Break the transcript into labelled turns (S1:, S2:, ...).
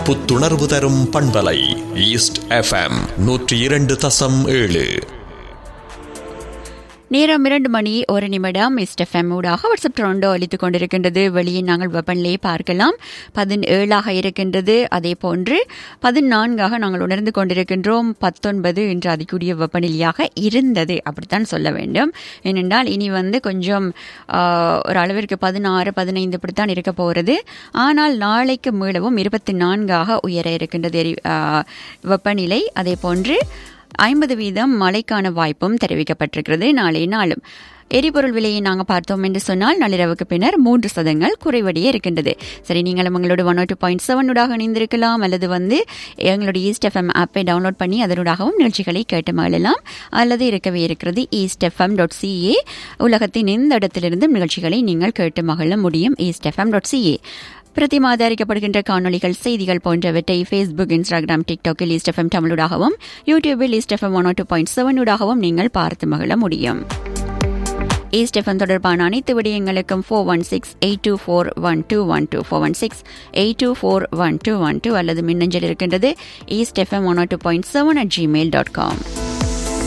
S1: புத்துணர்வு தரும் பண்பலை ஈஸ்ட் எஃப்எம் நூற்றி இரண்டு தசம் ஏழு
S2: நேரம் இரண்டு மணி ஒரு நிமிடம் எஸ்டெஃப்எம் ஊடாக வாட்ஸ்அப் ட்ரோண்டோ அளித்துக் கொண்டிருக்கின்றது வெளியே நாங்கள் வெப்பநிலையை பார்க்கலாம் பதினேழாக இருக்கின்றது அதே போன்று பதினான்காக நாங்கள் உணர்ந்து கொண்டிருக்கின்றோம் பத்தொன்பது என்று அதிகூடிய வெப்பநிலையாக இருந்தது அப்படித்தான் சொல்ல வேண்டும் ஏனென்றால் இனி வந்து கொஞ்சம் ஆஹ், ஒரு அளவிற்கு பதினாறு பதினைந்து இப்படித்தான் இருக்க போகிறது ஆனால் நாளைக்கு மீளவும் இருபத்தி நான்காக உயர இருக்கின்றது எரி- ஆஹ், வெப்பநிலை அதே போன்று ஐம்பது வீதம் மழைக்கான வாய்ப்பும் தெரிவிக்கப்பட்டிருக்கிறது நாளைய நாளும் எரிபொருள் விலையை நாங்கள் பார்த்தோம் என்று சொன்னால் நள்ளிரவுக்கு பின்னர் மூன்று சதங்கள் குறைவடைய இருக்கின்றது சரி நீங்களும் உங்களோட ஒன் டூ பாயிண்ட் செவனுடாக இணைந்திருக்கலாம் அல்லது வந்து எங்களுடைய ஈஸ்ட் எஃப்எம் ஆப்பை டவுன்லோட் பண்ணி அதனூடாகவும் நிகழ்ச்சிகளை கேட்டு மகிழலாம் அல்லது இருக்கவே இருக்கிறது ஈஸ்ட் எஃப்எம் டாட் சிஏ உலகத்தின் எந்த இடத்திலிருந்தும் நிகழ்ச்சிகளை நீங்கள் கேட்டு மகிழ முடியும் ஈஸ்ட் எஃப்எம் டாட் சிஏ பிரதி மாத அறிக்கப்படுகின்ற காணொளிகள் செய்திகள் போன்றவற்றை ஃபேஸ்புக் இன்ஸ்டாகிராம் டிக்டாக்கில் ஈஸ்ட் எஃப்எம் தமிழூடாகவும் யூடியூபில் East FM one two point செவனூடாகவும் நீங்கள் பார்த்து மகிழ முடியும் ஈஸ்ட் எஃப்எம் தொடர்பான அனைத்து விடயங்களுக்கும் four one six eight two four one two one two four one six eight two four one two one two அல்லது மின்னஞ்சல் இருக்கின்றது East FM one two point seven at Gmail dot com